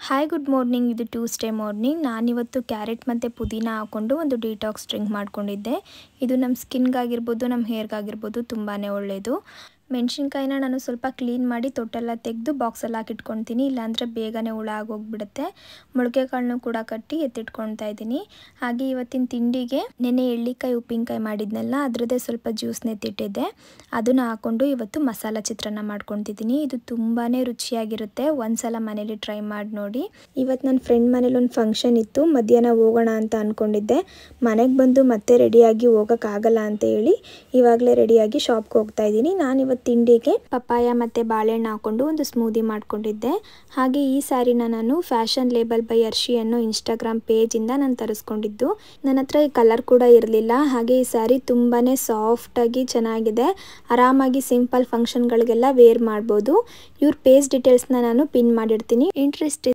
hi good morning ಇದು Tuesday morning ನಾನಿವತ್ತು carrot ಮತ್ತು ಪುದೀನ ಹಾಕ್ಕೊಂಡು ಒಂದು ಡಿಟಾಕ್ಸ್ ಡ್ರಿಂಕ್ ಮಾಡ್ಕೊಂಡಿದ್ದೆ ಇದು ನಮ್ಮ ಸ್ಕಿನ್ಗಾಗಿರ್ಬೋದು ನಮ್ಮ ಹೇರ್ಗಾಗಿರ್ಬೋದು ತುಂಬಾ ಒಳ್ಳೆಯದು ಮೆಣಸಿನ್ಕಾಯಿನ ನಾನು ಸ್ವಲ್ಪ ಕ್ಲೀನ್ ಮಾಡಿ ತೊಟ್ಟೆಲ್ಲ ತೆಗೆದು ಬಾಕ್ಸಲ್ಲಿ ಹಾಕಿಟ್ಕೊತೀನಿ ಇಲ್ಲಾಂದರೆ ಬೇಗನೆ ಹುಳ ಆಗೋಗ್ಬಿಡುತ್ತೆ ಮೊಳಕೆ ಕಾಳನ್ನು ಕೂಡ ಕಟ್ಟಿ ಎತ್ತಿಟ್ಕೊಳ್ತಾ ಇದ್ದೀನಿ ಹಾಗೆ ಇವತ್ತಿನ ತಿಂಡಿಗೆ ನೆನೆ ಎಳ್ಳಿಕಾಯಿ ಉಪ್ಪಿನಕಾಯಿ ಮಾಡಿದ್ನಲ್ಲ ಅದರದ್ದೇ ಸ್ವಲ್ಪ ಜ್ಯೂಸ್ನ ಎತ್ತಿಟ್ಟಿದ್ದೆ ಅದನ್ನು ಹಾಕ್ಕೊಂಡು ಇವತ್ತು ಮಸಾಲ ಚಿತ್ರಾನ್ನ ಮಾಡ್ಕೊತಿದ್ದೀನಿ ಇದು ತುಂಬಾ ರುಚಿಯಾಗಿರುತ್ತೆ ಒಂದ್ಸಲ ಮನೇಲಿ ಟ್ರೈ ಮಾಡಿ ನೋಡಿ ಇವತ್ತು ನನ್ನ ಫ್ರೆಂಡ್ ಮನೇಲಿ ಒಂದು ಫಂಕ್ಷನ್ ಇತ್ತು ಮಧ್ಯಾಹ್ನ ಹೋಗೋಣ ಅಂತ ಅಂದ್ಕೊಂಡಿದ್ದೆ ಮನೆಗೆ ಬಂದು ಮತ್ತೆ ರೆಡಿಯಾಗಿ ಹೋಗೋಕ್ಕಾಗಲ್ಲ ಅಂತ ಹೇಳಿ ಇವಾಗಲೇ ರೆಡಿಯಾಗಿ ಶಾಪ್ಗೆ ಹೋಗ್ತಾ ಇದ್ದೀನಿ ನಾನು ಇವತ್ತು ತಿಂಡಿಗೆ ಪಪ್ಪಾಯ ಮತ್ತು ಬಾಳೆಹಣ್ಣು ಹಾಕ್ಕೊಂಡು ಒಂದು ಸ್ಮೂದಿ ಮಾಡ್ಕೊಂಡಿದ್ದೆ ಹಾಗೆ ಈ ಸ್ಯಾರಿನ ನಾನು ಫ್ಯಾಷನ್ ಲೇಬಲ್ ಬೈ ಅರ್ಶಿ ಅನ್ನೋ ಇನ್ಸ್ಟಾಗ್ರಾಮ್ ಪೇಜಿಂದ ನಾನು ತರಿಸ್ಕೊಂಡಿದ್ದು ನನ್ನ ಹತ್ರ ಈ ಕಲರ್ ಕೂಡ ಇರಲಿಲ್ಲ ಹಾಗೆ ಈ ಸ್ಯಾರಿ ತುಂಬಾ ಸಾಫ್ಟಾಗಿ ಚೆನ್ನಾಗಿದೆ ಆರಾಮಾಗಿ ಸಿಂಪಲ್ ಫಂಕ್ಷನ್ಗಳಿಗೆಲ್ಲ ವೇರ್ ಮಾಡ್ಬೋದು ಇವ್ರ ಪೇಜ್ ಡೀಟೇಲ್ಸ್ನ ನಾನು ಪಿನ್ ಮಾಡಿರ್ತೀನಿ ಇಂಟ್ರೆಸ್ಟ್